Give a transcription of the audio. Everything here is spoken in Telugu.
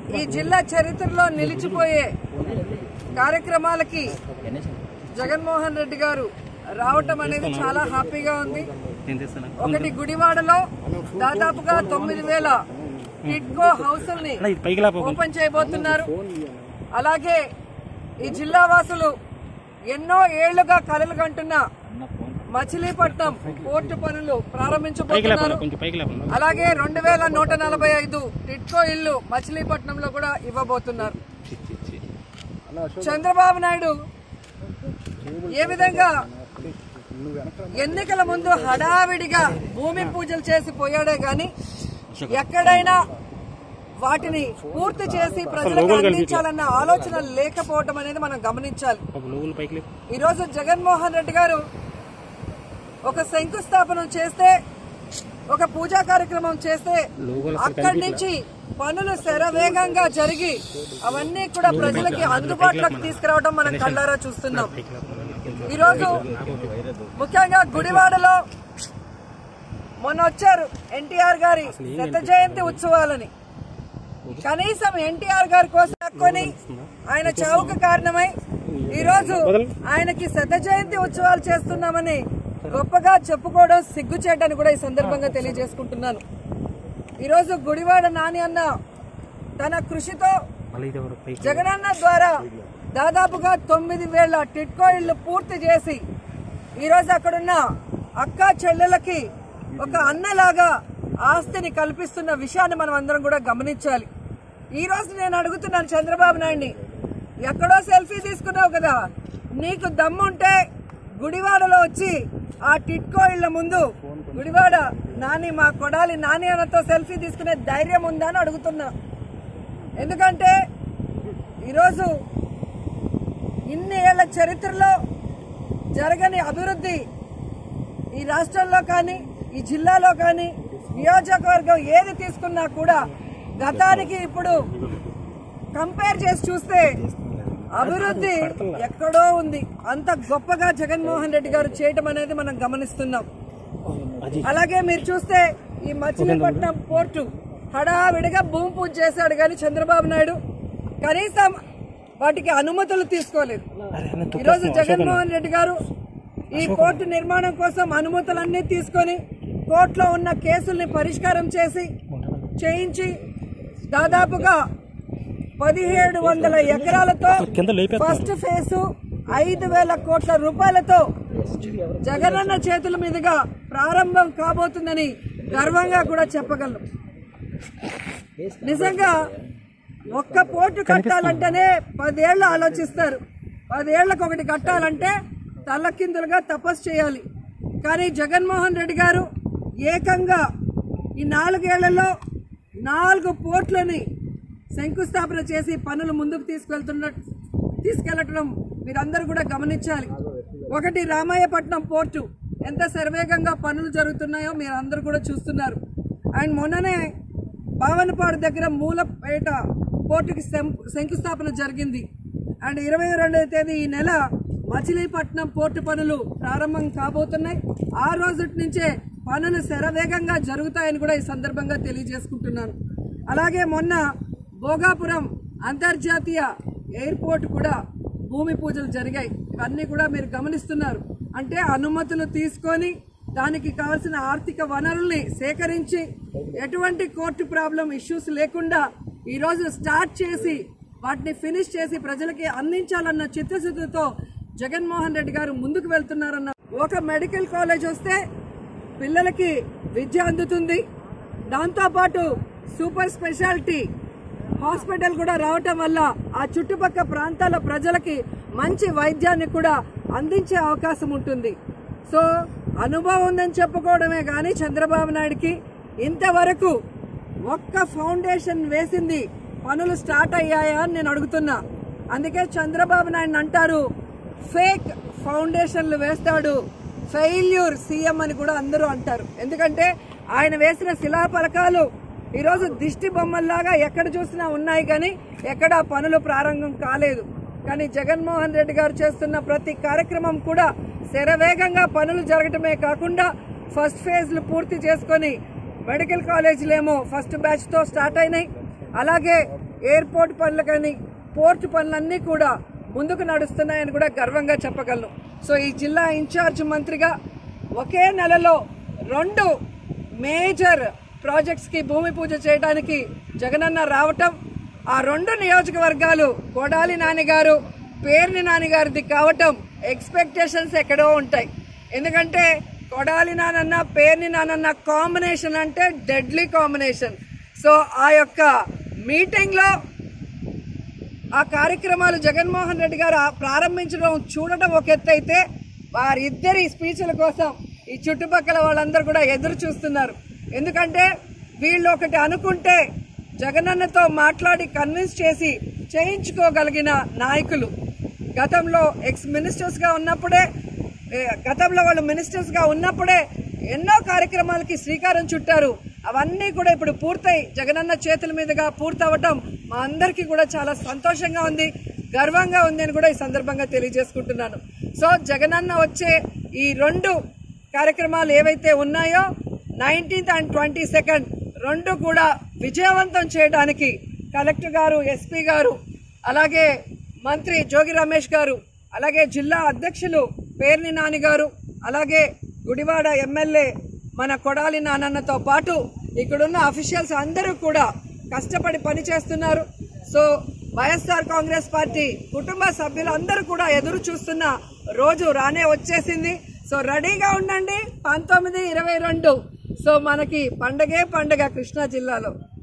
ఈ జిల్లా చరిత్రలో నిలిచిపోయే కార్యక్రమాలకి జగన్మోహన్ రెడ్డి గారు రావటం అనేది చాలా హ్యాపీగా ఉంది ఒకటి గుడివాడలో దాదాపుగా తొమ్మిది వేల టిడ్కో హౌసుల్ని ఓపెన్ చేయబోతున్నారు అలాగే ఈ జిల్లా వాసులు ఎన్నో ఏళ్లుగా కలలు కంటున్న మచిలీపట్నం పోర్టు పనులు ప్రారంభించబోతున్నారు అలాగే రెండు వేల నూట నలభై ఐదు టిట్కో ఇల్లు మచిలీపట్నంలో కూడా ఇవ్వబోతున్నారు చంద్రబాబు నాయుడు ఏ విధంగా ఎన్నికల ముందు హడావిడిగా భూమి పూజలు చేసి పోయాడే గాని ఎక్కడైనా వాటిని పూర్తి చేసి ప్రజలకు అందించాలన్న ఆలోచన లేకపోవడం అనేది మనం గమనించాలి ఈ రోజు జగన్మోహన్ రెడ్డి గారు ఒక శంకుస్థాపన చేస్తే ఒక పూజా కార్యక్రమం చేస్తే అక్కడి నుంచి పనులు శరవేగంగా జరిగి అవన్నీ కూడా ప్రజలకి అందుబాటులోకి తీసుకురావడం మనం కళ్ళారా చూస్తున్నాం ఈరోజు ముఖ్యంగా గుడివాడలో మొన్న వచ్చారు ఎన్టీఆర్ గారి శత జయంతి ఉత్సవాలని కనీసం ఎన్టీఆర్ గారి కోసం కొని ఆయన చావుకు కారణమై ఈ రోజు ఆయనకి శత జయంతి ఉత్సవాలు చేస్తున్నామని గొప్పగా చెప్పుకోవడం సిగ్గుచేటని కూడా ఈ సందర్భంగా తెలియజేసుకుంటున్నాను ఈ రోజు గుడివాడ నాని అన్న తన కృషితో జగనన్న ద్వారా దాదాపుగా తొమ్మిది వేల టిట్కో ఇళ్లు పూర్తి చేసి ఈరోజు అక్కడున్న అక్క చెల్లెలకి ఒక అన్నలాగా ఆస్తిని కల్పిస్తున్న విషయాన్ని మనం అందరం కూడా గమనించాలి ఈ రోజు నేను అడుగుతున్నాను చంద్రబాబు నాయుడిని ఎక్కడో సెల్ఫీ తీసుకున్నావు కదా నీకు దమ్ముంటే గుడివాడలో వచ్చి ఆ టిట్కో ఇళ్ల ముందు గుడివాడ నాని మా కొడాలి నాని అన్నతో సెల్ఫీ తీసుకునే ధైర్యం ఉందా అని అడుగుతున్నా ఎందుకంటే ఈరోజు ఇన్ని ఏళ్ల చరిత్రలో జరగని అభివృద్ధి ఈ రాష్ట్రంలో కానీ ఈ జిల్లాలో కానీ నియోజకవర్గం ఏది తీసుకున్నా కూడా గతానికి ఇప్పుడు కంపేర్ చేసి చూస్తే అభివృద్ధి ఎక్కడో ఉంది అంత గొప్పగా జగన్మోహన్ రెడ్డి గారు చేయటం అనేది మనం గమనిస్తున్నాం అలాగే మీరు చూస్తే ఈ మచిలీపట్నం పోర్టు హడావిడిగా భూమి పూజ చేశాడు కానీ చంద్రబాబు నాయుడు కనీసం వాటికి అనుమతులు తీసుకోలేదు ఈరోజు జగన్మోహన్ రెడ్డి గారు ఈ పోర్టు నిర్మాణం కోసం అనుమతులన్నీ తీసుకొని కోర్టులో ఉన్న కేసుల్ని పరిష్కారం చేసి చేయించి దాదాపుగా పదిహేడు వందల ఎకరాలతో ఫస్ట్ ఫేజ్ ఐదు వేల కోట్ల రూపాయలతో జగనన్న చేతుల మీదుగా ప్రారంభం కాబోతుందని గర్వంగా కూడా చెప్పగలను నిజంగా ఒక్క పోర్టు కట్టాలంటేనే పదేళ్లు ఆలోచిస్తారు పదేళ్లకు ఒకటి కట్టాలంటే తల్లకిందులుగా తపస్సు చేయాలి కానీ జగన్మోహన్ రెడ్డి గారు ఏకంగా ఈ నాలుగేళ్లలో నాలుగు పోర్ట్లని శంకుస్థాపన చేసి పనులు ముందుకు తీసుకెళ్తున్న తీసుకెళ్లటం మీరందరూ కూడా గమనించాలి ఒకటి రామాయపట్నం పోర్టు ఎంత శరవేగంగా పనులు జరుగుతున్నాయో మీరందరూ కూడా చూస్తున్నారు అండ్ మొన్ననే బావనపాడు దగ్గర మూలపేట పోర్టుకి శం- శంకుస్థాపన జరిగింది అండ్ ఇరవై రెండవ తేదీ ఈ నెల మచిలీపట్నం పోర్టు పనులు ప్రారంభం కాబోతున్నాయి ఆ రోజు నుంచే పనులు శరవేగంగా జరుగుతాయని కూడా ఈ సందర్భంగా తెలియజేసుకుంటున్నాను అలాగే మొన్న భోగాపురం అంతర్జాతీయ ఎయిర్పోర్ట్ కూడా భూమి పూజలు జరిగాయి ఇవన్నీ కూడా మీరు గమనిస్తున్నారు అంటే అనుమతులు తీసుకొని దానికి కావాల్సిన ఆర్థిక వనరుల్ని సేకరించి ఎటువంటి కోర్టు ప్రాబ్లం ఇష్యూస్ లేకుండా ఈరోజు స్టార్ట్ చేసి వాటిని ఫినిష్ చేసి ప్రజలకి అందించాలన్న చిత్తశుద్ధితో జగన్మోహన్ రెడ్డి గారు ముందుకు వెళ్తున్నారన్న ఒక మెడికల్ కాలేజ్ వస్తే పిల్లలకి విద్య అందుతుంది దాంతోపాటు సూపర్ స్పెషాలిటీ హాస్పిటల్ కూడా రావటం వల్ల ఆ చుట్టుపక్కల ప్రాంతాల ప్రజలకి మంచి వైద్యాన్ని కూడా అందించే అవకాశం ఉంటుంది సో అనుభవం ఉందని చెప్పుకోవడమే కానీ చంద్రబాబు నాయుడికి ఇంతవరకు ఒక్క ఫౌండేషన్ వేసింది పనులు స్టార్ట్ అయ్యాయా అని నేను అడుగుతున్నా అందుకే చంద్రబాబు నాయుడు అంటారు ఫేక్ ఫౌండేషన్లు వేస్తాడు ఫెయిల్యూర్ సీఎం అని కూడా అందరూ అంటారు ఎందుకంటే ఆయన వేసిన శిలాఫలకాలు ఈరోజు దిష్టి బొమ్మల్లాగా ఎక్కడ చూసినా ఉన్నాయి కానీ ఎక్కడ పనులు ప్రారంభం కాలేదు కానీ జగన్మోహన్ రెడ్డి గారు చేస్తున్న ప్రతి కార్యక్రమం కూడా శరవేగంగా పనులు జరగటమే కాకుండా ఫస్ట్ ఫేజ్లు పూర్తి చేసుకొని మెడికల్ కాలేజీలేమో ఫస్ట్ బ్యాచ్ తో స్టార్ట్ అయినాయి అలాగే ఎయిర్పోర్ట్ పనులు కానీ పోర్ట్ పనులన్నీ కూడా ముందుకు నడుస్తున్నాయని కూడా గర్వంగా చెప్పగలను సో ఈ జిల్లా ఇన్ఛార్జ్ మంత్రిగా ఒకే నెలలో రెండు మేజర్ ప్రాజెక్ట్స్ కి భూమి పూజ చేయడానికి జగనన్న రావటం ఆ రెండు నియోజకవర్గాలు కొడాలి నాన్నగారు పేర్ని నాన్నగారిది కావటం ఎక్స్పెక్టేషన్స్ ఎక్కడో ఉంటాయి ఎందుకంటే కొడాలి నానన్న పేర్ని నానన్న కాంబినేషన్ అంటే డెడ్లీ కాంబినేషన్ సో ఆ యొక్క మీటింగ్లో ఆ కార్యక్రమాలు జగన్మోహన్ రెడ్డి గారు ఆ- ప్రారంభించడం చూడటం ఒక ఎత్తు అయితే వారిద్దరి స్పీచ్ల కోసం ఈ చుట్టుపక్కల వాళ్ళందరూ కూడా ఎదురు చూస్తున్నారు ఎందుకంటే వీళ్ళు ఒకటి అనుకుంటే జగనన్నతో మాట్లాడి కన్విన్స్ చేసి చేయించుకోగలిగిన నాయకులు గతంలో ఎక్స్ మినిస్టర్స్ గా ఉన్నప్పుడే ఏ, గతంలో వాళ్ళు మినిస్టర్స్ గా ఉన్నప్పుడే ఎన్నో కార్యక్రమాలకి శ్రీకారం చుట్టారు అవన్నీ కూడా ఇప్పుడు పూర్తయి జగనన్న చేతుల మీదుగా పూర్తవటం మా అందరికీ కూడా చాలా సంతోషంగా ఉంది గర్వంగా ఉంది అని కూడా ఈ సందర్భంగా తెలియజేసుకుంటున్నాను సో జగనన్న వచ్చే ఈ రెండు కార్యక్రమాలు ఏవైతే ఉన్నాయో నైన్టీన్త్ అండ్ ట్వంటీ సెకండ్ రెండు కూడా విజయవంతం చేయడానికి కలెక్టర్ గారు ఎస్పీ గారు అలాగే మంత్రి జోగి రమేష్ గారు అలాగే జిల్లా అధ్యక్షులు పేర్ని నాని గారు అలాగే గుడివాడ ఎమ్మెల్యే మన కొడాలి నానన్నతో పాటు ఇక్కడున్న అఫీషియల్స్ అందరూ కూడా కష్టపడి పనిచేస్తున్నారు సో వైఎస్ఆర్ కాంగ్రెస్ పార్టీ కుటుంబ సభ్యులందరూ కూడా ఎదురు చూస్తున్న రోజు రానే వచ్చేసింది సో రెడీగా ఉండండి పంతొమ్మిది ఇరవై రెండు సో మనకి పండగే పండగ కృష్ణా జిల్లాలో